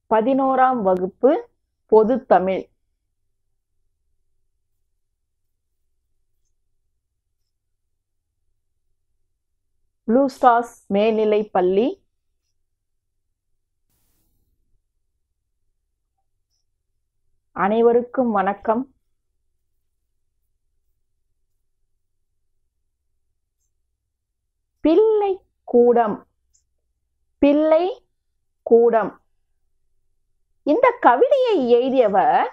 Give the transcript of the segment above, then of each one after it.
பதினோராம் வகுப்பு பொதுத்தமிழ் blue stars மேல்நிலைப் பள்ளி அனைவருக்கும் வணக்கம் பிள்ளை கூடம் பிள்ளை கூடம் இந்த கவிதையை எழுதியவர்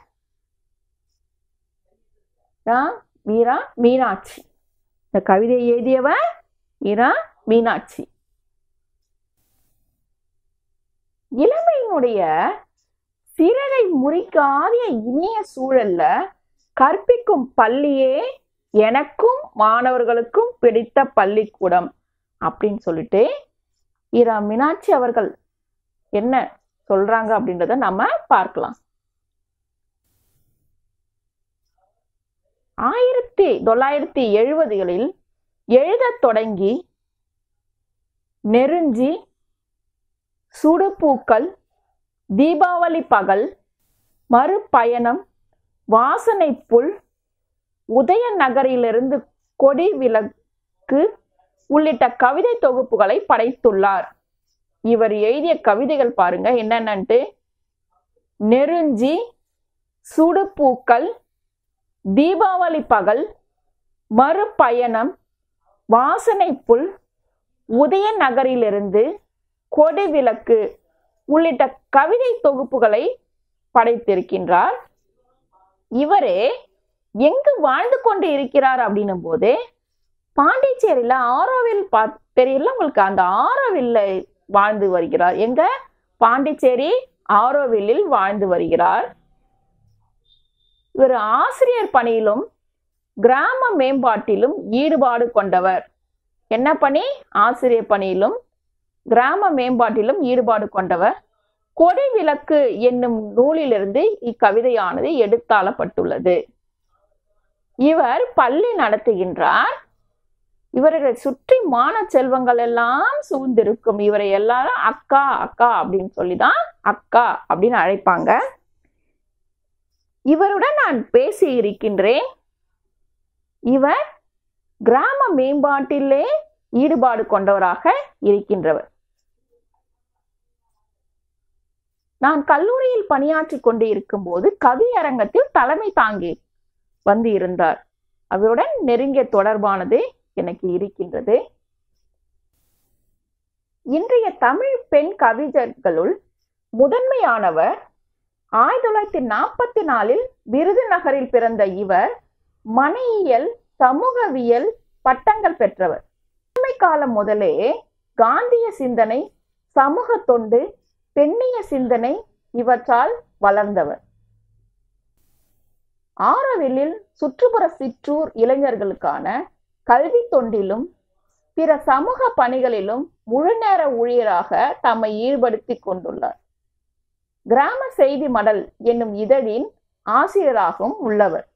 ஆ, வீரா மீனாட்சி இந்த கவிதையை எழுதியவர் வீரா மீனாட்சி இளமையினுடைய சிறகை முறிக்காத இனிய சூழல்ல கற்பிக்கும் பள்ளியே எனக்கும் மாணவர்களுக்கும் பிடித்த பள்ளிக்கூடம் அப்படின்னு சொல்லிட்டு இரா மீனாட்சி அவர்கள் என்ன சொல்றாங்க அப்படின்றத நம்ம பார்க்கலாம் ஆயிரத்தி தொள்ளாயிரத்தி எழுபதுகளில் எழுதத் தொடங்கி நெருஞ்சி சுடுபூக்கள் தீபாவளி பகல் மறுபயணம் வாசனை புல் உதய நகரிலிருந்து கொடி விளக்கு உள்ளிட்ட கவிதை தொகுப்புகளை படைத்துள்ளார் இவர் எழுதிய கவிதைகள் பாருங்க என்னென்னன்ட்டு நெருஞ்சி சுடுபூக்கள் தீபாவளி பகல் மறுபயணம் வாசனை புல் உதய நகரிலிருந்து கொடி விளக்கு உள்ளிட்ட கவிதை தொகுப்புகளை படைத்திருக்கின்றார் இவரே எங்கு வாழ்ந்து கொண்டு இருக்கிறார் அப்படின்னும் போது பாண்டிச்சேரியில ஆரோவில் பா தெரியல உங்களுக்கு அந்த ஆரோவில்ல வாழ்ந்து வருகிறார் எங்க பாண்டிச்சேரி ஆரோவில்லில் வாழ்ந்து வருகிறார் இவர் ஆசிரியர் பணியிலும் கிராம மேம்பாட்டிலும் ஈடுபாடு கொண்டவர் என்ன பணி ஆசிரியர் பணியிலும் கிராம மேம்பாட்டிலும் ஈடுபாடு கொண்டவர் கொடி விளக்கு என்னும் நூலிலிருந்து இக்கவிதையானது எடுத்தாளப்பட்டுள்ளது இவர் பள்ளி நடத்துகின்றார் இவர்களை சுற்றி மான செல்வங்கள் எல்லாம் சூழ்ந்திருக்கும் இவரை எல்லாரும் அக்கா அக்கா அப்படின்னு சொல்லிதான் அக்கா அப்படின்னு அழைப்பாங்க இவருடன் நான் பேசி இருக்கின்றேன் இவர் கிராம மேம்பாட்டிலே ஈடுபாடு கொண்டவராக இருக்கின்றவர் நான் கல்லூரியில் பணியாற்றி கொண்டு இருக்கும்போது கவியரங்கத்தில் தலைமை தாங்கி வந்து இருந்தார் அவருடன் நெருங்கிய தொடர்பானது எனக்கு இருக்கின்றது இன்றைய தமிழ் பெண் கவிஞர்களுள் முதன்மையானவர் ஆயிரத்தி தொள்ளாயிரத்தி நாற்பத்தி நாலில் விருதுநகரில் பிறந்த இவர் மனையியல் சமூகவியல் பட்டங்கள் பெற்றவர் இளமை காலம் முதலே காந்திய சிந்தனை சமூக தொண்டு பெண்ணிய சிந்தனை இவற்றால் வளர்ந்தவர் ஆரவில்லில் சுற்றுப்புற சிற்றூர் இளைஞர்களுக்கான கல்வி தொண்டிலும் பிற சமூக பணிகளிலும் முழுநேர ஊழியராக தம்மை ஈடுபடுத்திக் கொண்டுள்ளார் கிராம செய்தி மடல் என்னும் இதழின் ஆசிரியராகவும் உள்ளவர்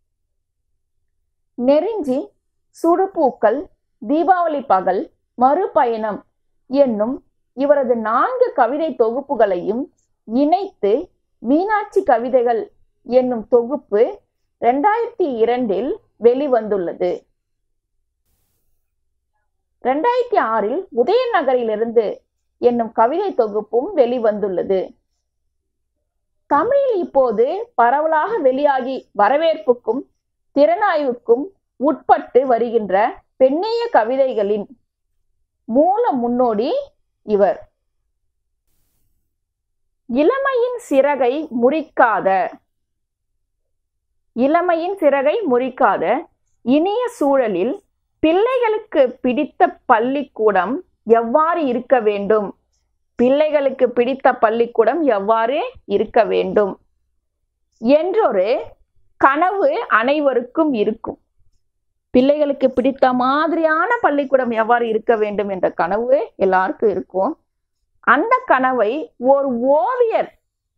நெருஞ்சி சுடுபூக்கள் தீபாவளி பகல் மறுபயணம் என்னும் இவரது நான்கு கவிதை தொகுப்புகளையும் இணைத்து மீனாட்சி கவிதைகள் என்னும் தொகுப்பு ரெண்டாயிரத்தி இரண்டில் வெளிவந்துள்ளது ரெண்டாயிரத்தி ஆறில் உதயநகரிலிருந்து என்னும் கவிதை தொகுப்பும் வெளிவந்துள்ளது தமிழில் இப்போது பரவலாக வெளியாகி வரவேற்புக்கும் திறனாய்வுக்கும் உட்பட்டு வருகின்ற பெண்ணிய கவிதைகளின் மூல முன்னோடி இவர் இளமையின் சிறகை முறிக்காத இளமையின் சிறகை முறிக்காத இனிய சூழலில் பிள்ளைகளுக்கு பிடித்த பள்ளிக்கூடம் எவ்வாறு இருக்க வேண்டும் பிள்ளைகளுக்கு பிடித்த பள்ளிக்கூடம் எவ்வாறு இருக்க வேண்டும் என்றொரு கனவு அனைவருக்கும் இருக்கும் பிள்ளைகளுக்கு பிடித்த மாதிரியான பள்ளிக்கூடம் எவ்வாறு இருக்க வேண்டும் என்ற கனவு எல்லாருக்கும் இருக்கும் அந்த கனவை ஒரு ஓவியர்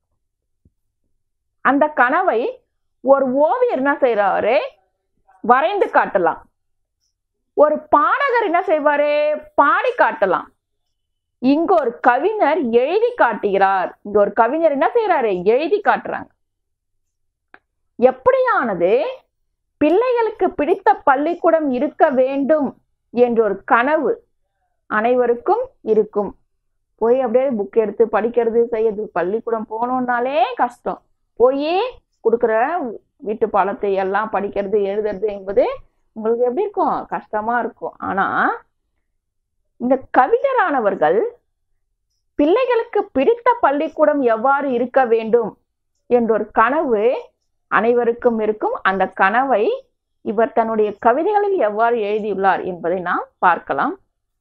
அந்த கனவை ஒரு ஓவியர் என்ன செய்யறாரு வரைந்து காட்டலாம் ஒரு பாடகர் என்ன செய்வாரு பாடி காட்டலாம் இங்க ஒரு கவிஞர் எழுதி காட்டுகிறார் இங்க ஒரு கவிஞர் என்ன செய்யறாரு எழுதி காட்டுறாங்க எப்படியானது பிள்ளைகளுக்கு பிடித்த பள்ளிக்கூடம் இருக்க வேண்டும் என்ற ஒரு கனவு அனைவருக்கும் இருக்கும் போய் அப்படியே புக் எடுத்து படிக்கிறது செய்யறது பள்ளிக்கூடம் போகணுன்னாலே கஷ்டம் போய் கொடுக்குற வீட்டு பாடத்தை எல்லாம் படிக்கிறது எழுதுறது என்பது உங்களுக்கு எப்படி இருக்கும் கஷ்டமா இருக்கும் ஆனா இந்த கவிஞரானவர்கள் பிள்ளைகளுக்கு பிடித்த பள்ளிக்கூடம் எவ்வாறு இருக்க வேண்டும் என்ற ஒரு கனவு அனைவருக்கும் இருக்கும் அந்த கனவை இவர் தன்னுடைய கவிதைகளில் எவ்வாறு எழுதியுள்ளார் என்பதை நாம் பார்க்கலாம்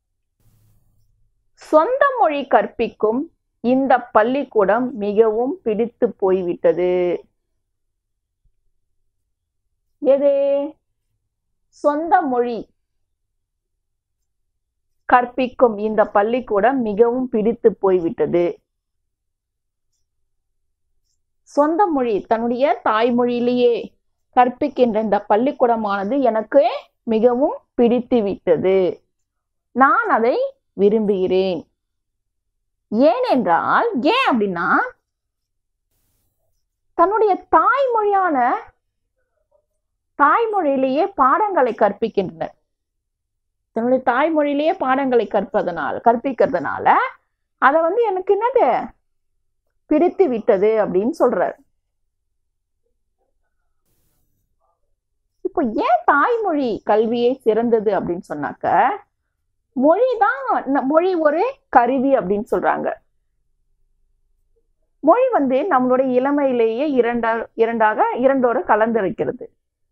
சொந்த மொழி கற்பிக்கும் இந்த பள்ளிக்கூடம் மிகவும் பிடித்து போய்விட்டது எது சொந்த மொழி கற்பிக்கும் இந்த பள்ளிக்கூடம் மிகவும் பிடித்து போய்விட்டது சொந்த மொழி தன்னுடைய தாய்மொழியிலேயே கற்பிக்கின்ற இந்த பள்ளிக்கூடமானது எனக்கு மிகவும் பிடித்து விட்டது நான் அதை விரும்புகிறேன் ஏனென்றால் ஏன் அப்படின்னா தன்னுடைய தாய்மொழியான தாய்மொழியிலேயே பாடங்களை கற்பிக்கின்றனர் தன்னுடைய தாய்மொழியிலேயே பாடங்களை கற்பதனால் கற்பிக்கிறதுனால அதை வந்து எனக்கு என்னது பிடித்து விட்டது அப்படின்னு சொல்றாரு இப்போ ஏன் தாய்மொழி கல்வியே சிறந்தது அப்படின்னு சொன்னாக்க மொழி தான் மொழி ஒரு கருவி அப்படின்னு சொல்றாங்க மொழி வந்து நம்மளுடைய இளமையிலேயே இரண்டா இரண்டாக இரண்டோர கலந்திருக்கிறது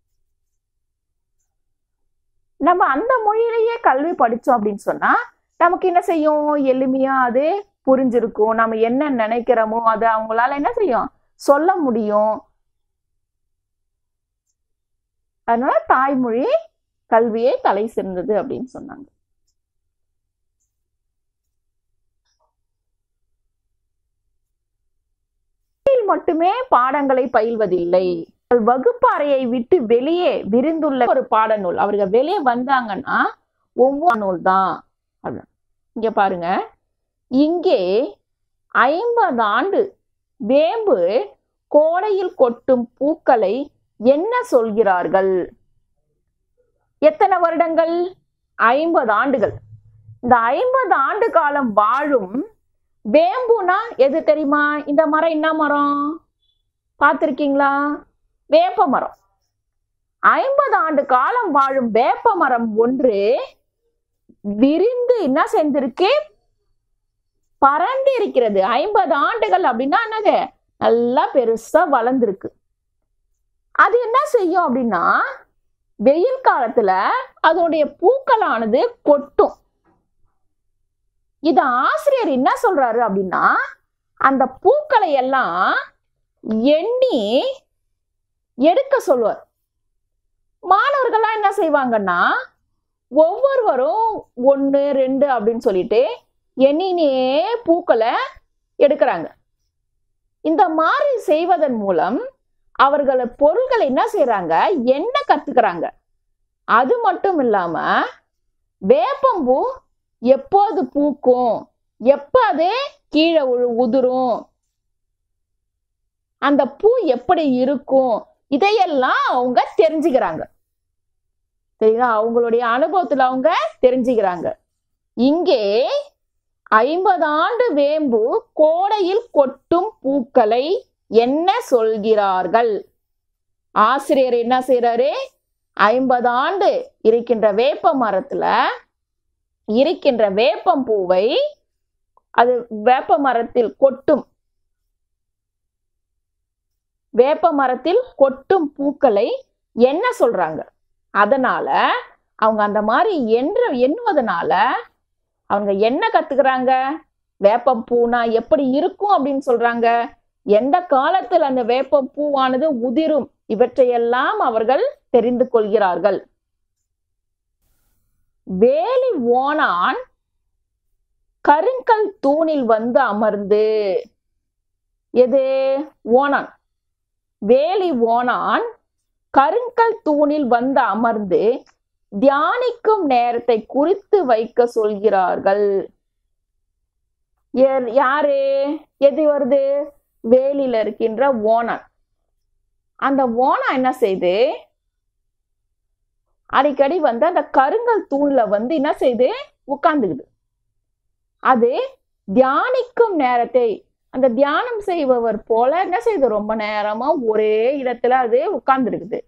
நம்ம அந்த மொழியிலேயே கல்வி படிச்சோம் அப்படின்னு சொன்னா நமக்கு என்ன செய்யும் எளிமையா அது புரிஞ்சிருக்கும் நம்ம என்ன நினைக்கிறோமோ அது அவங்களால என்ன செய்யும் சொல்ல முடியும் அதனால தாய்மொழி கல்வியே தலை சிறந்தது அப்படின்னு சொன்னாங்க மட்டுமே பாடங்களை பயில்வதில்லை வகுப்பு அறையை விட்டு வெளியே விரிந்துள்ள ஒரு பாடநூல் அவர்கள் வெளியே வந்தாங்கன்னா ஒவ்வொரு நூல் தான் இங்க பாருங்க இங்கே ஐம்பது ஆண்டு வேம்பு கோடையில் கொட்டும் பூக்களை என்ன சொல்கிறார்கள் எத்தனை வருடங்கள் ஐம்பது ஆண்டுகள் இந்த ஐம்பது ஆண்டு காலம் வாழும் வேம்புனா எது தெரியுமா இந்த மரம் என்ன மரம் பார்த்துருக்கீங்களா வேப்ப மரம் ஐம்பது ஆண்டு காலம் வாழும் வேப்ப மரம் ஒன்று விரிந்து என்ன செஞ்சிருக்கு பறந்து இருக்கிறது ஐம்பது ஆண்டுகள் அப்படின்னா என்னது நல்லா பெருசா வளர்ந்துருக்கு அது என்ன செய்யும் அப்படின்னா வெயில் காலத்துல அதனுடைய பூக்களானது கொட்டும் இது ஆசிரியர் என்ன சொல்றாரு அப்படின்னா அந்த பூக்களை எல்லாம் எண்ணி எடுக்க சொல்லுவார் மாணவர்கள்லாம் என்ன செய்வாங்கன்னா ஒவ்வொருவரும் ஒன்று ரெண்டு அப்படின்னு சொல்லிட்டு எண்ணினே பூக்களை எடுக்கிறாங்க இந்த மாதிரி செய்வதன் மூலம் அவர்கள் பொருள்களை என்ன செய்யறாங்க என்ன கத்துக்கிறாங்க அது மட்டும் இல்லாம வேப்பம்பூ எப்போது பூக்கும் எப்ப அது கீழே உதிரும் அந்த பூ எப்படி இருக்கும் இதையெல்லாம் அவங்க தெரிஞ்சுக்கிறாங்க சரிங்களா அவங்களுடைய அனுபவத்துல அவங்க தெரிஞ்சுக்கிறாங்க இங்கே ஐம்பது ஆண்டு வேம்பு கோடையில் கொட்டும் பூக்களை என்ன சொல்கிறார்கள் ஆசிரியர் என்ன செய்யறாரு ஐம்பது ஆண்டு இருக்கின்ற வேப்ப மரத்துல இருக்கின்ற வேப்பம் பூவை அது வேப்ப மரத்தில் கொட்டும் வேப்ப மரத்தில் கொட்டும் பூக்களை என்ன சொல்றாங்க அதனால அவங்க அந்த மாதிரி என்ற எண்ணுவதனால அவங்க என்ன கத்துக்கிறாங்க வேப்பம் பூனா எப்படி இருக்கும் அப்படின்னு சொல்றாங்க எந்த காலத்தில் அந்த வேப்பம் பூவானது உதிரும் இவற்றையெல்லாம் அவர்கள் தெரிந்து கொள்கிறார்கள் வேலி ஓனான் கருங்கல் தூணில் வந்து அமர்ந்து எது ஓனான் வேலி ஓனான் கருங்கல் தூணில் வந்து அமர்ந்து தியானிக்கும் நேரத்தை குறித்து வைக்க சொல்கிறார்கள் ஏ- யாரு எது வருது வேலியில இருக்கின்ற ஓனான் அந்த ஓனா என்ன செய்யுது அடிக்கடி வந்து அந்த கருங்கல் தூண்ல வந்து என்ன செய்யுது உட்கார்ந்துக்குது அது தியானிக்கும் நேரத்தை அந்த தியானம் செய்பவர் போல என்ன செய்யுது ரொம்ப நேரமா ஒரே இடத்துல அது உட்கார்ந்துருக்குது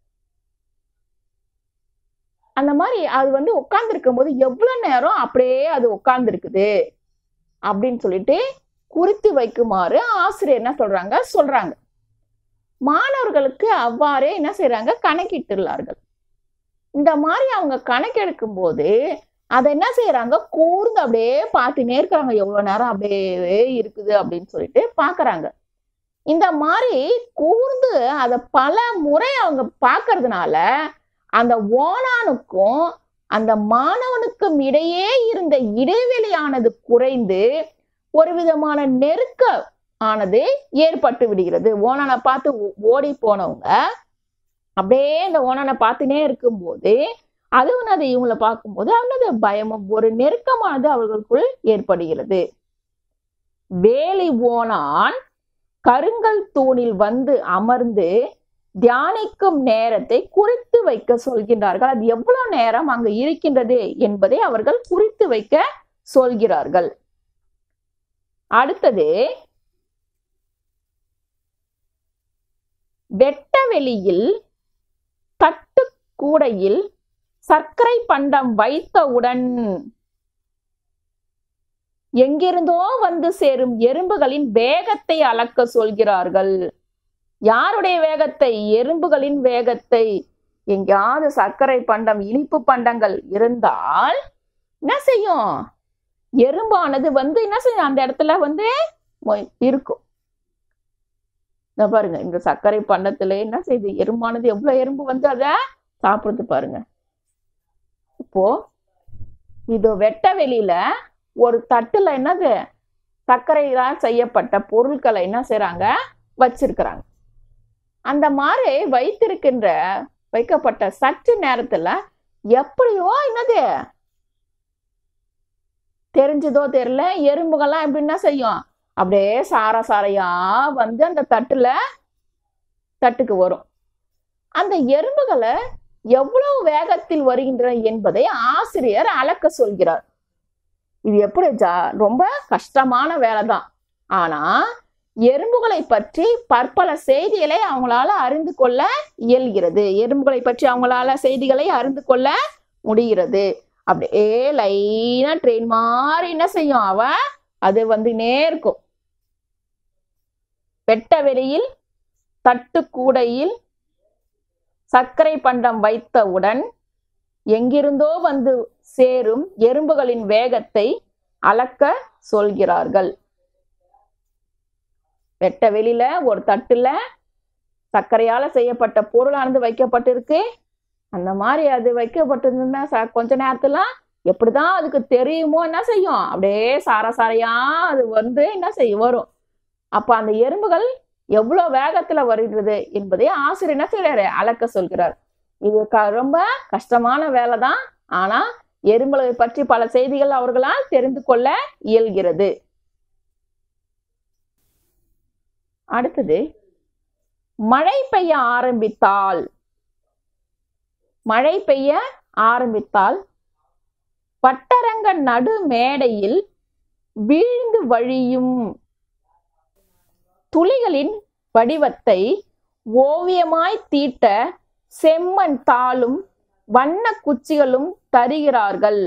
அந்த மாதிரி அது வந்து உட்கார்ந்துருக்கும் போது எவ்வளவு நேரம் அப்படியே அது உட்கார்ந்துருக்குது அப்படின்னு சொல்லிட்டு குறித்து வைக்குமாறு ஆசிரியர் என்ன சொல்றாங்க சொல்றாங்க மாணவர்களுக்கு அவ்வாறே என்ன செய்றாங்க கணக்கிட்டுள்ளார்கள் இந்த மாதிரி அவங்க கணக்கெடுக்கும் போது அதை என்ன செய்யறாங்க கூர்ந்து அப்படியே பார்த்துனே இருக்கிறாங்க எவ்வளவு நேரம் அப்படியே இருக்குது அப்படின்னு சொல்லிட்டு பாக்குறாங்க இந்த மாதிரி கூர்ந்து அதை பல முறை அவங்க பார்க்கறதுனால அந்த ஓனானுக்கும் அந்த மாணவனுக்கும் இடையே இருந்த இடைவெளியானது குறைந்து ஒரு விதமான நெருக்க ஆனது ஏற்பட்டு விடுகிறது ஓனானை பார்த்து ஓ- ஓடி போனவங்க அப்படியே இந்த ஓனானை பார்த்துனே இருக்கும்போது அது அது இவங்களை பார்க்கும்போது அவனது பயமும் ஒரு நெருக்கமானது அவர்களுக்குள் ஏற்படுகிறது வேலி ஓனான் கருங்கல் தூணில் வந்து அமர்ந்து தியானிக்கும் நேரத்தை குறித்து வைக்க சொல்கின்றார்கள் அது எவ்வளவு நேரம் அங்கு இருக்கின்றது என்பதை அவர்கள் குறித்து வைக்க சொல்கிறார்கள் அடுத்தது வெட்டவெளியில் தட்டு கூடையில் சர்க்கரை பண்டம் வைத்தவுடன் எங்கிருந்தோ வந்து சேரும் எறும்புகளின் வேகத்தை அளக்க சொல்கிறார்கள் யாருடைய வேகத்தை எறும்புகளின் வேகத்தை எங்கேயாவது சர்க்கரை பண்டம் இனிப்பு பண்டங்கள் இருந்தால் என்ன செய்யும் எறும்பானது வந்து என்ன செய்யும் அந்த இடத்துல வந்து மொய்- இருக்கும் இந்த பாருங்க இந்த சர்க்கரை பண்டத்துல என்ன செய்யுது எறும்பானது எவ்வளவு எறும்பு வந்து அதை சாப்பிடுது பாருங்க இப்போ இது வெட்ட வெளியில ஒரு தட்டுல என்னது சர்க்கரையால் செய்யப்பட்ட பொருட்களை என்ன செய்றாங்க வச்சிருக்கிறாங்க அந்த மாதிரி வைத்திருக்கின்ற வைக்கப்பட்ட சற்று நேரத்துல எப்படியோ என்னது தெரிஞ்சதோ தெரியல எறும்புகள்லாம் எப்படி என்ன செய்யும் அப்படியே சார சாரையா வந்து அந்த தட்டுல தட்டுக்கு வரும் அந்த எறும்புகளை எவ்வளவு வேகத்தில் வருகின்றன என்பதை ஆசிரியர் அளக்க சொல்கிறார் இது எப்படி ஜா ரொம்ப கஷ்டமான வேலை தான் ஆனா எறும்புகளை பற்றி பற்பல செய்திகளை அவங்களால அறிந்து கொள்ள இயல்கிறது எறும்புகளை பற்றி அவங்களால செய்திகளை அறிந்து கொள்ள முடிகிறது அப்படியே லைனா ட்ரெயின் மாதிரி என்ன செய்யும் அவ அது வந்துனே இருக்கும் வெட்ட வெளியில் தட்டு கூடையில் சர்க்கரை பண்டம் வைத்தவுடன் எங்கிருந்தோ வந்து சேரும் எறும்புகளின் வேகத்தை அளக்க சொல்கிறார்கள் வெட்ட வெளியில ஒரு தட்டுல சர்க்கரையால செய்யப்பட்ட பொருளானது வைக்கப்பட்டிருக்கு அந்த மாதிரி அது வைக்கப்பட்டிருந்ததுன்னா ச- கொஞ்ச நேரத்துல எப்படிதான் அதுக்கு தெரியுமோ என்ன செய்யும் அப்படியே சார சாரையா அது வந்து என்ன செய்யும் வரும் அப்ப அந்த எறும்புகள் எவ்வளவு வேகத்துல வருகிறது என்பதை ஆசிரியர் என்ன செய்யறாரு அளக்க சொல்கிறார் இது க- ரொம்ப கஷ்டமான வேலை தான் ஆனா எறும்புகளை பற்றி பல செய்திகள் அவர்களால் தெரிந்து கொள்ள இயல்கிறது அடுத்தது மழை பெய்ய ஆரம்பித்தால் மழை பெய்ய ஆரம்பித்தால் பட்டரங்க நடு மேடையில் வீழ்ந்து வழியும் துளிகளின் வடிவத்தை ஓவியமாய் தீட்ட செம்மண் தாளும் வண்ண குச்சிகளும் தருகிறார்கள்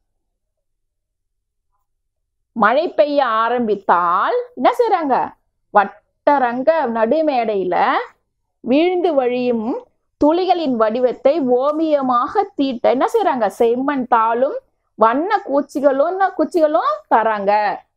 மழை பெய்ய ஆரம்பித்தால் என்ன செய்றாங்க வட்டரங்க நடுமேடையில வீழ்ந்து வழியும் துளிகளின் வடிவத்தை ஓவியமாக தீட்ட என்ன செய்றாங்க செம்மண் தாளும் வண்ண குச்சிகளும் குச்சிகளும் தராங்க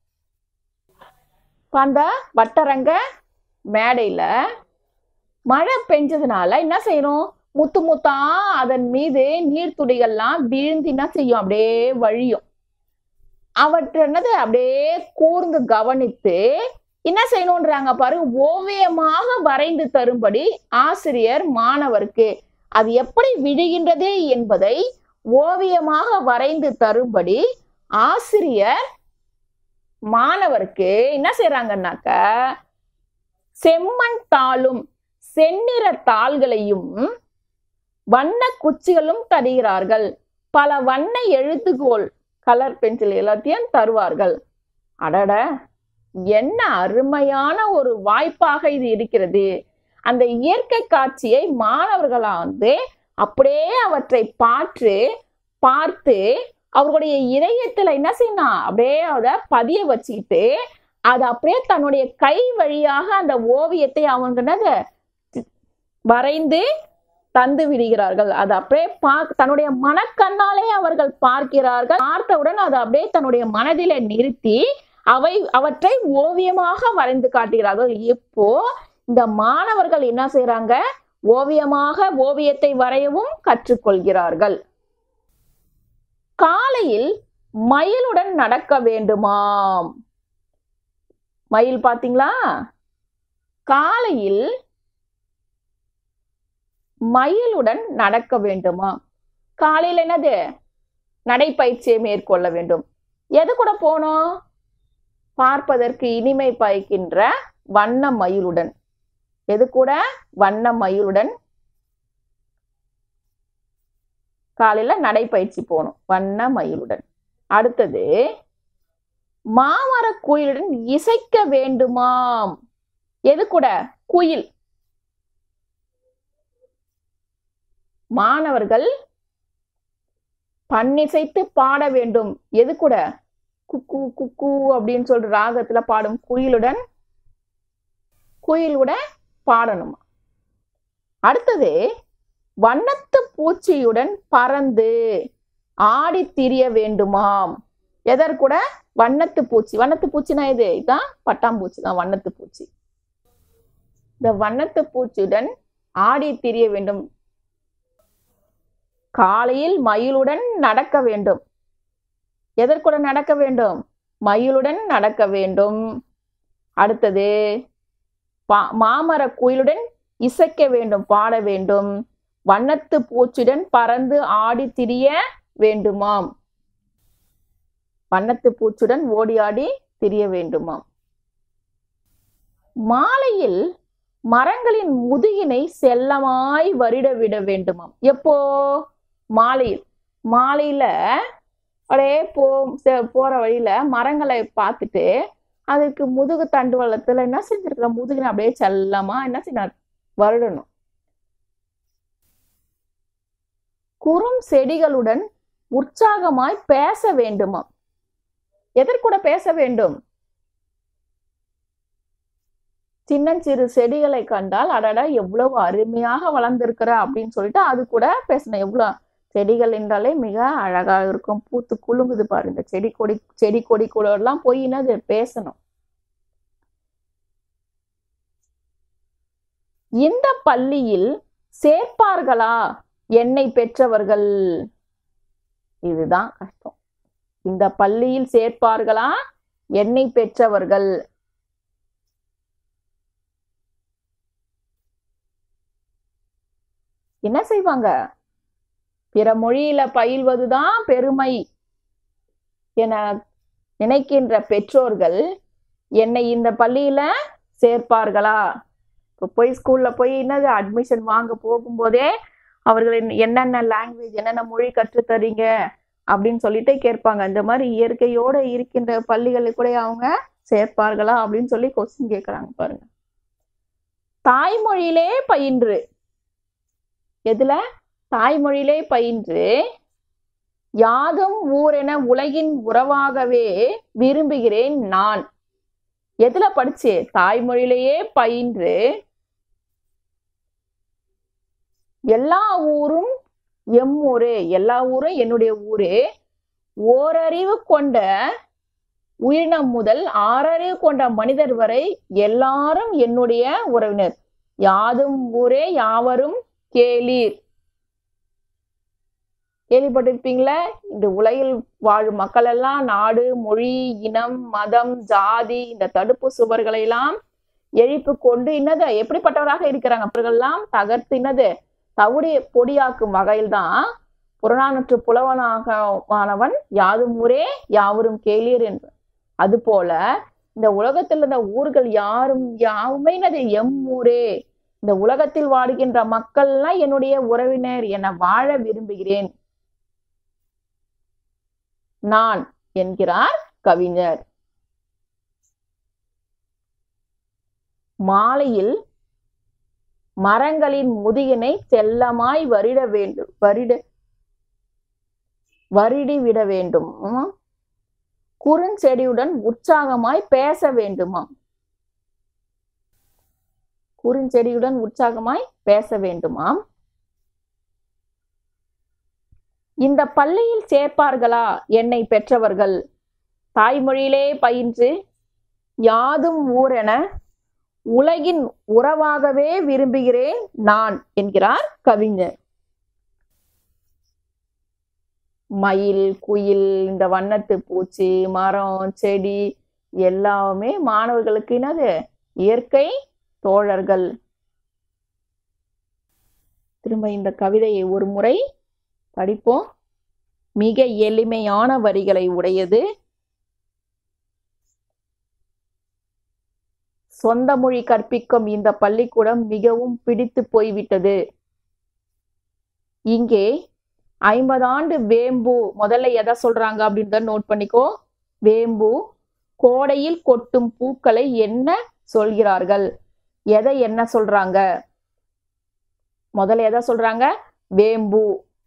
இப்ப அந்த வட்டரங்க மேடையில மழை பெஞ்சதுனால என்ன செய்யணும் முத்து முத்தா அதன் மீது நீர்த்துளிகள்லாம் வீழ்ந்து என்ன செய்யும் அப்படியே வழியும் அவற்றை என்னது அப்படியே கூர்ந்து கவனித்து என்ன செய்யணும்ன்றாங்க பாரு ஓவியமாக வரைந்து தரும்படி ஆசிரியர் மாணவருக்கு அது எப்படி விழுகின்றது என்பதை ஓவியமாக வரைந்து தரும்படி ஆசிரியர் மாணவருக்கு என்ன செய்யறாங்கன்னாக்க செம்மண் தாளும் செந்நிற தாள்களையும் வண்ண குச்சிகளும் தருகிறார்கள் பல வண்ண எழுத்துக்கோள் கலர் பென்சில் எல்லாத்தையும் தருவார்கள் அடட என்ன அருமையான ஒரு வாய்ப்பாக இது இருக்கிறது அந்த இயற்கை காட்சியை மாணவர்களா வந்து அப்படியே அவற்றை பார்த்து பார்த்து அவர்களுடைய இதயத்துல என்ன செய்யணும் அப்படியே அதை பதிய வச்சுக்கிட்டு அது அப்படியே தன்னுடைய கை வழியாக அந்த ஓவியத்தை அவங்க என்னது வரைந்து தந்து விடுகிறார்கள் அது அப்படியே பார்க்க தன்னுடைய மனக்கண்ணாலே அவர்கள் பார்க்கிறார்கள் பார்த்தவுடன் அதை அப்படியே தன்னுடைய மனதில நிறுத்தி அவை அவற்றை ஓவியமாக வரைந்து காட்டுகிறார்கள் இப்போ இந்த மாணவர்கள் என்ன செய்யறாங்க ஓவியமாக ஓவியத்தை வரையவும் கற்றுக்கொள்கிறார்கள் காலையில் மயிலுடன் நடக்க வேண்டுமாம் மயில் பாத்தீங்களா காலையில் மயிலுடன் நடக்க வேண்டுமா காலையில் என்னது நடைப்பயிற்சியை மேற்கொள்ள வேண்டும் எது கூட போனோம் பார்ப்பதற்கு இனிமை பாய்க்கின்ற வண்ண மயிலுடன் எது கூட வண்ண மயிலுடன் காலையில நடைப்பயிற்சி போகணும் வண்ண மயிலுடன் அடுத்தது மாமர குயிலுடன் இசைக்க வேண்டுமாம் எது கூட குயில் மாணவர்கள் பண்ணிசைத்து பாட வேண்டும் எது கூட குக்கு குக்கு அப்படின்னு சொல்ற ராகத்துல பாடும் குயிலுடன் குயிலுடன் பாடணும் அடுத்தது வண்ணத்து பூச்சியுடன் பறந்து ஆடி திரிய வேண்டுமாம் எதற்கூட வண்ணத்து பூச்சி வண்ணத்து பூச்சினா இது இதுதான் பட்டாம்பூச்சி தான் வண்ணத்து பூச்சி இந்த வண்ணத்து பூச்சியுடன் ஆடி திரிய வேண்டும் காலையில் மயிலுடன் நடக்க வேண்டும் எதற்குடன் நடக்க வேண்டும் மயிலுடன் நடக்க வேண்டும் அடுத்தது பா மாமர குயிலுடன் இசைக்க வேண்டும் பாட வேண்டும் வண்ணத்து பூச்சியுடன் பறந்து ஆடி திரிய வேண்டுமாம் வண்ணத்து பூச்சுடன் ஓடி ஆடி திரிய வேண்டுமாம் மாலையில் மரங்களின் முதுகினை செல்லமாய் வருட விட வேண்டுமாம் எப்போ மாலையில் மாலையில அப்படியே போ செ- போற வழியில மரங்களை பார்த்துட்டு அதுக்கு முதுகு தண்டு வளத்துல என்ன செஞ்சிருக்கிற முதுகினை அப்படியே செல்லமா என்ன செய்யணும் வருடணும் குறும் செடிகளுடன் உற்சாகமாய் பேச வேண்டுமாம் எதற்கூட பேச வேண்டும் சின்னஞ்சிறு செடிகளை கண்டால் அடடா எவ்வளவு அருமையாக வளர்ந்திருக்கிற அப்படின்னு சொல்லிட்டு அது கூட பேசணும் எவ்வளவு செடிகள் என்றாலே மிக அழகா இருக்கும் பூத்து குலுங்குது பாருங்க செடி கொடி செடி கொடி கூட எல்லாம் போய் என்னது பேசணும் இந்த பள்ளியில் சேர்ப்பார்களா என்னை பெற்றவர்கள் இதுதான் கஷ்டம் இந்த பள்ளியில் சேர்ப்பார்களா என்னை பெற்றவர்கள் என்ன செய்வாங்க பிற மொழியில பயில்வதுதான் பெருமை என நினைக்கின்ற பெற்றோர்கள் என்னை இந்த பள்ளியில சேர்ப்பார்களா இப்போ போய் ஸ்கூல்ல போய் என்னது அட்மிஷன் வாங்க போகும்போதே அவர்கள் என்ன- என்னென்ன லாங்குவேஜ் என்னென்ன மொழி கற்றுத் தரீங்க அப்படின்னு சொல்லிட்டு கேட்பாங்க இந்த மாதிரி இயற்கையோட இருக்கின்ற பள்ளிகளுக்கு கூட அவங்க சேர்ப்பார்களா அப்படின்னு சொல்லி கொஸ்டின் கேட்குறாங்க பாருங்க தாய்மொழியிலே பயின்று எதுல தாய்மொழியிலே பயின்று யாதும் ஊரென உலகின் உறவாகவே விரும்புகிறேன் நான் எதுல படிச்சு தாய்மொழியிலேயே பயின்று எல்லா ஊரும் எம் ஊரே எல்லா ஊரும் என்னுடைய ஊரே ஓரறிவு கொண்ட உயிரினம் முதல் ஆறறிவு கொண்ட மனிதர் வரை எல்லாரும் என்னுடைய உறவினர் யாதும் ஊரே யாவரும் கேளீர் கேள்விப்பட்டிருப்பீங்களா இந்த உலகில் வாழும் மக்கள் எல்லாம் நாடு மொழி இனம் மதம் ஜாதி இந்த தடுப்பு சுவர்களை எல்லாம் எழுப்பு கொண்டு என்னது எப்படிப்பட்டவராக இருக்கிறாங்க அவர்கள்லாம் தகர்த்து என்னது தவிடு பொடியாக்கும் வகையில்தான் புறநானூற்று புலவனாக மாணவன் யாதும் ஊரே யாவரும் கேளீர் என்று அதுபோல இந்த உலகத்தில் இருந்த ஊர்கள் யாரும் யாவுமே என்னது எம் ஊரே இந்த உலகத்தில் வாடுகின்ற மக்கள்லாம் என்னுடைய உறவினர் என வாழ விரும்புகிறேன் நான் என்கிறார் கவிஞர் மாலையில் மரங்களின் முதுகினை செல்லமாய் வரிட வேண்டும் வரிட வருடி விட வேண்டும் உம். குறுஞ்செடியுடன் உற்சாகமாய் பேச வேண்டுமா குறுஞ்செடியுடன் உற்சாகமாய் பேச வேண்டுமாம் இந்த பள்ளியில் சேர்ப்பார்களா என்னை பெற்றவர்கள் தாய்மொழியிலே பயின்று யாதும் ஊரென உலகின் உறவாகவே விரும்புகிறேன் நான் என்கிறார் கவிஞர் மயில் குயில் இந்த வண்ணத்து பூச்சி மரம் செடி எல்லாமே மாணவர்களுக்கு என்னது இயற்கை தோழர்கள் திரும்ப இந்த கவிதையை ஒரு முறை படிப்போம் மிக எளிமையான வரிகளை உடையது சொந்த மொழி கற்பிக்கும் இந்த பள்ளிக்கூடம் மிகவும் பிடித்து போய்விட்டது இங்கே ஐம்பது ஆண்டு வேம்பு முதல்ல எதை சொல்றாங்க அப்படின்றத நோட் பண்ணிக்கோ வேம்பு கோடையில் கொட்டும் பூக்களை என்ன சொல்கிறார்கள் எதை என்ன சொல்றாங்க முதல்ல எதை சொல்றாங்க வேம்பு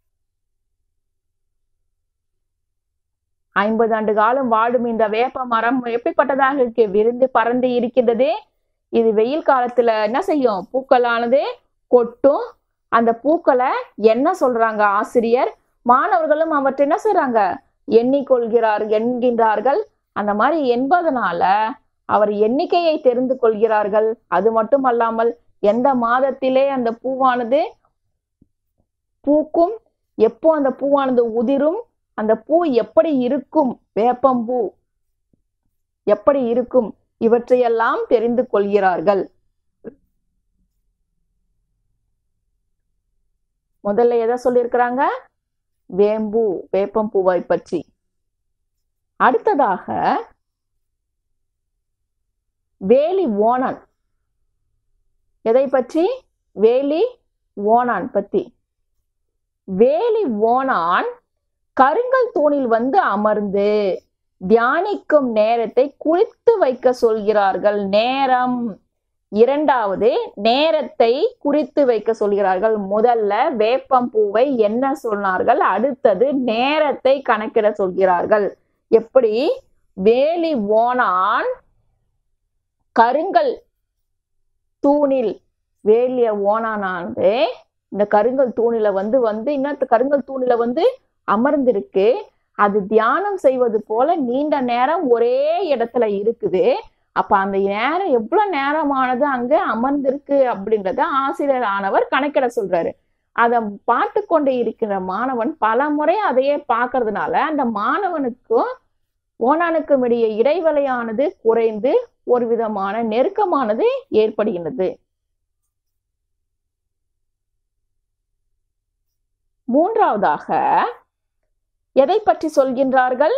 ஐம்பது ஆண்டு காலம் வாடும் இந்த வேப்ப மரம் எப்படிப்பட்டதாக இருக்கு விருந்து பறந்து இருக்கின்றது இது வெயில் காலத்துல என்ன செய்யும் பூக்களானது கொட்டும் அந்த பூக்களை என்ன சொல்றாங்க ஆசிரியர் மாணவர்களும் அவற்றை என்ன செய்றாங்க எண்ணிக்கொள்கிறார் என்கின்றார்கள் அந்த மாதிரி என்பதனால அவர் எண்ணிக்கையை தெரிந்து கொள்கிறார்கள் அது மட்டும் அல்லாமல் எந்த மாதத்திலே அந்த பூவானது பூக்கும் எப்போ அந்த பூவானது உதிரும் அந்த பூ எப்படி இருக்கும் வேப்பம்பூ எப்படி இருக்கும் இவற்றையெல்லாம் தெரிந்து கொள்கிறார்கள் முதல்ல எதை சொல்லியிருக்கிறாங்க வேம்பு வேப்பம்பூவை பற்றி அடுத்ததாக வேலி ஓணான் எதை பற்றி வேலி ஓணான் பத்தி வேலி ஓணான் கருங்கல் தூணில் வந்து அமர்ந்து தியானிக்கும் நேரத்தை குறித்து வைக்க சொல்கிறார்கள் நேரம் இரண்டாவது நேரத்தை குறித்து வைக்க சொல்கிறார்கள் முதல்ல வேப்பம்பூவை என்ன சொன்னார்கள் அடுத்தது நேரத்தை கணக்கிட சொல்கிறார்கள் எப்படி வேலி ஓணான் கருங்கல் தூணில் வேலிய ஓணானானது இந்த கருங்கல் தூணில வந்து வந்து இன்னத்து கருங்கல் தூணில வந்து அமர்ந்திருக்கு அது தியானம் செய்வது போல நீண்ட நேரம் ஒரே இடத்துல இருக்குது அப்ப அந்த நேரம் எவ்வளவு நேரமானது அங்க அமர்ந்திருக்கு அப்படின்றத ஆசிரியர் ஆனவர் கணக்கிட சொல்றாரு அதை பார்த்து கொண்டு இருக்கிற மாணவன் பல முறை அதையே பார்க்கறதுனால அந்த மாணவனுக்கும் ஓனானுக்கும் இடையே இடைவெளியானது குறைந்து ஒரு விதமான நெருக்கமானது ஏற்படுகின்றது மூன்றாவதாக எதை பற்றி சொல்கின்றார்கள்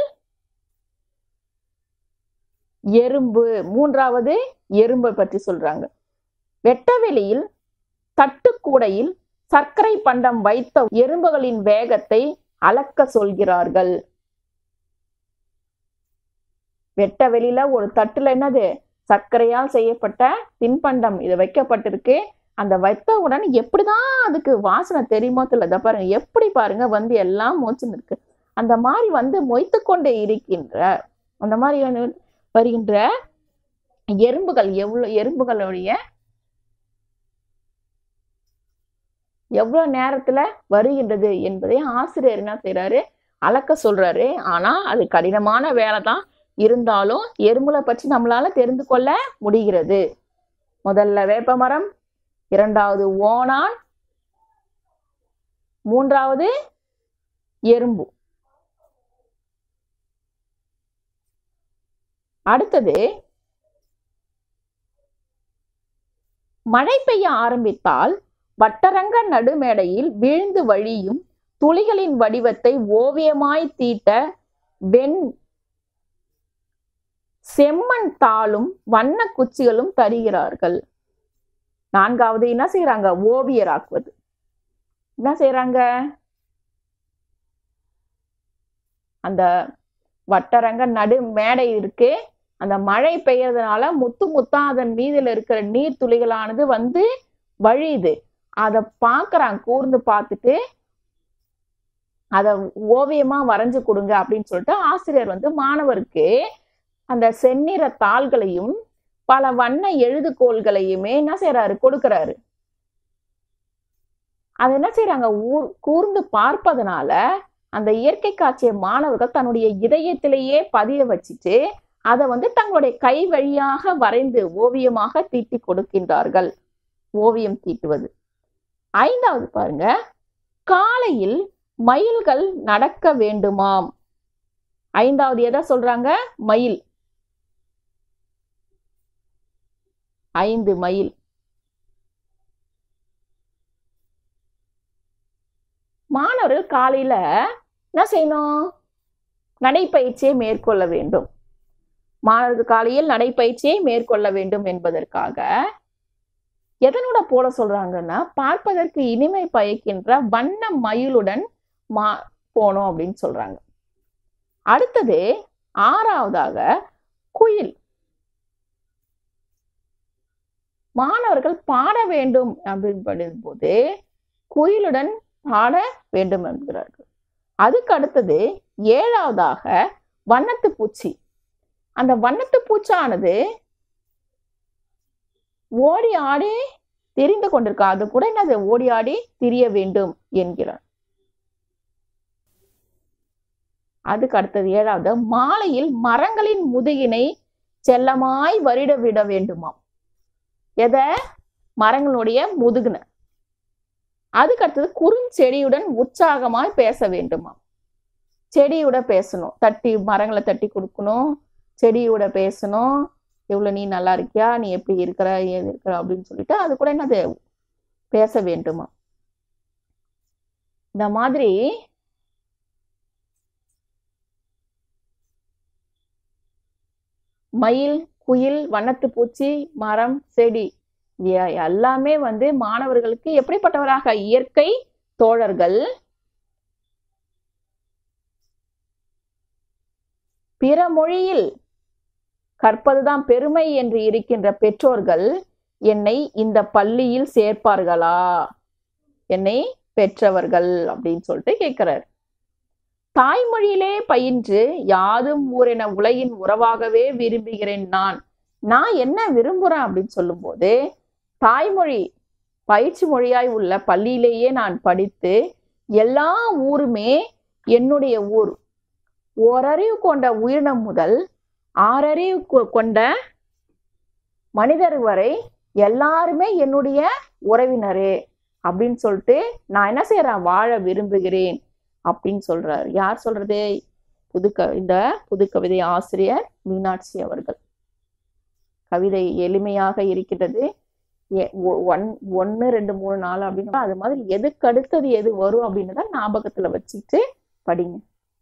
எறும்பு மூன்றாவது எறும்பை பற்றி சொல்றாங்க வெட்டவெளியில் தட்டுக்கூடையில் சர்க்கரை பண்டம் வைத்த எறும்புகளின் வேகத்தை அளக்க சொல்கிறார்கள் வெட்ட வெளியில ஒரு தட்டுல என்னது சர்க்கரையால் செய்யப்பட்ட தின்பண்டம் இது வைக்கப்பட்டிருக்கு அந்த வைத்தவுடன் எப்படிதான் அதுக்கு வாசனை தெரியுமோ தெரியல பாருங்க எப்படி பாருங்க வந்து எல்லாம் மோச்சுன்னு இருக்கு அந்த மாதிரி வந்து மொய்த்து கொண்டே இருக்கின்ற அந்த மாதிரி வந்து வருகின்ற எறும்புகள் எவ்வளவு எறும்புகளுடைய எவ்வளவு நேரத்துல வருகின்றது என்பதை ஆசிரியர் என்ன செய்யறாரு அளக்க சொல்றாரு ஆனா அது கடினமான வேலை தான் இருந்தாலும் எறும்புகளை பற்றி நம்மளால தெரிந்து கொள்ள முடிகிறது முதல்ல வேப்பமரம் இரண்டாவது ஓணான் மூன்றாவது எறும்பு அடுத்தது மழை பெய்ய ஆரம்பித்தால் வட்டரங்க நடுமேடையில் வீழ்ந்து வழியும் துளிகளின் வடிவத்தை ஓவியமாய் தீட்ட வெண் செம்மண் தாளும் வண்ண குச்சிகளும் தருகிறார்கள் நான்காவது என்ன செய்யறாங்க ஓவியராக்குவது என்ன செய்யறாங்க அந்த வட்டரங்க நடு மேடை இருக்கு அந்த மழை பெய்யறதுனால முத்து முத்தா அதன் மீதுல இருக்கிற நீர் துளிகளானது வந்து வழியுது அதை பார்க்கறான் கூர்ந்து பார்த்துட்டு அதை ஓவியமா வரைஞ்சு கொடுங்க அப்படின்னு சொல்லிட்டு ஆசிரியர் வந்து மாணவருக்கு அந்த செந்நிற தாள்களையும் பல வண்ண எழுதுகோள்களையுமே என்ன செய்யறாரு கொடுக்கறாரு அது என்ன செய்யறாங்க ஊர் கூர்ந்து பார்ப்பதனால அந்த இயற்கை காட்சியை மாணவர்கள் தன்னுடைய இதயத்திலேயே பதிய வச்சுட்டு அதை வந்து தங்களுடைய கை வழியாக வரைந்து ஓவியமாக தீட்டி கொடுக்கின்றார்கள் ஓவியம் தீட்டுவது ஐந்தாவது பாருங்க காலையில் மயில்கள் நடக்க வேண்டுமாம் ஐந்தாவது எதை சொல்றாங்க மயில் ஐந்து மயில் மாணவர்கள் காலையில என்ன செய்யணும் நடைப்பயிற்சியை மேற்கொள்ள வேண்டும் மாணவர்கள் காலையில் நடைப்பயிற்சியை மேற்கொள்ள வேண்டும் என்பதற்காக எதனோட போட சொல்றாங்கன்னா பார்ப்பதற்கு இனிமை பயக்கின்ற வண்ண மயிலுடன் மா போனோம் அப்படின்னு சொல்றாங்க அடுத்தது ஆறாவதாக குயில் மாணவர்கள் பாட வேண்டும் அப்படின்னு போது குயிலுடன் பாட வேண்டும் என்கிறார்கள் அதுக்கு அடுத்தது ஏழாவதாக வண்ணத்து பூச்சி அந்த வண்ணத்து பூச்சானது ஓடி ஆடி திரிந்து கொண்டிருக்கா அது கூட என்னது ஓடி ஆடி திரிய வேண்டும் என்கிறார் அதுக்கு அடுத்தது ஏழாவது மாலையில் மரங்களின் முதுகினை செல்லமாய் வருட விட வேண்டுமாம் எதை மரங்களுடைய முதுகுன அதுக்கு அடுத்தது குறுஞ்செடியுடன் உற்சாகமாய் பேச வேண்டுமாம் செடியோட பேசணும் தட்டி மரங்களை தட்டி கொடுக்கணும் செடியோட பேசணும் எவ்வளவு நீ நல்லா இருக்கியா நீ எப்படி இருக்கிற ஏது இருக்கிற அப்படின்னு சொல்லிட்டு அது கூட என்னது பேச வேண்டுமா இந்த மாதிரி மயில் குயில் வண்ணத்து பூச்சி மரம் செடி எ- எல்லாமே வந்து மாணவர்களுக்கு எப்படிப்பட்டவராக இயற்கை தோழர்கள் பிற மொழியில் கற்பதுதான் பெருமை என்று இருக்கின்ற பெற்றோர்கள் என்னை இந்த பள்ளியில் சேர்ப்பார்களா என்னை பெற்றவர்கள் அப்படின்னு சொல்லிட்டு கேட்கிறார் தாய்மொழியிலே பயின்று யாதும் ஊரென உலகின் உறவாகவே விரும்புகிறேன் நான் நான் என்ன விரும்புறேன் அப்படின்னு சொல்லும்போது தாய்மொழி பயிற்சி மொழியாய் உள்ள பள்ளியிலேயே நான் படித்து எல்லா ஊருமே என்னுடைய ஊர் ஓரறிவு கொண்ட உயிரினம் முதல் ஆறறிவு கொ- கொண்ட மனிதர் வரை எல்லாருமே என்னுடைய உறவினரே அப்படின்னு சொல்லிட்டு நான் என்ன செய்யறேன் வாழ விரும்புகிறேன் அப்படின்னு சொல்றார் யார் சொல்றது புதுக்க இந்த புது கவிதை ஆசிரியர் மீனாட்சி அவர்கள் கவிதை எளிமையாக இருக்கிறது எ- ஒ- ஒன் ஒன்று ரெண்டு மூணு நாலு அப்படின்னு அது மாதிரி எதுக்கு அடுத்தது எது வரும் அப்படின்னு தான் ஞாபகத்துல வச்சுட்டு படிங்க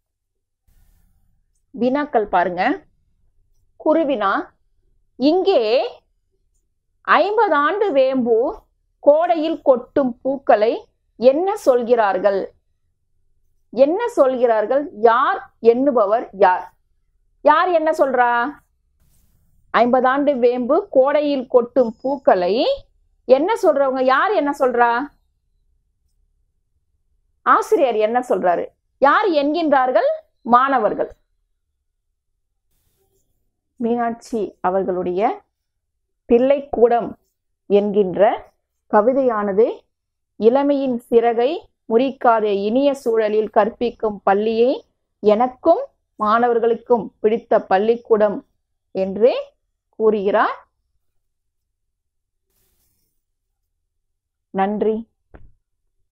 வினாக்கள் பாருங்க குருவினா இங்கே ஐம்பது ஆண்டு வேம்பு கோடையில் கொட்டும் பூக்களை என்ன சொல்கிறார்கள் என்ன சொல்கிறார்கள் யார் எண்ணுபவர் யார் யார் என்ன சொல்றா ஐம்பது ஆண்டு வேம்பு கோடையில் கொட்டும் பூக்களை என்ன சொல்றவங்க யார் என்ன சொல்றா ஆசிரியர் என்ன சொல்றாரு யார் என்கின்றார்கள் மாணவர்கள் மீனாட்சி அவர்களுடைய பிள்ளைக்கூடம் என்கின்ற கவிதையானது இளமையின் சிறகை முறிக்காத இனிய சூழலில் கற்பிக்கும் பள்ளியை எனக்கும் மாணவர்களுக்கும் பிடித்த பள்ளிக்கூடம் என்று கூறுகிறார் நன்றி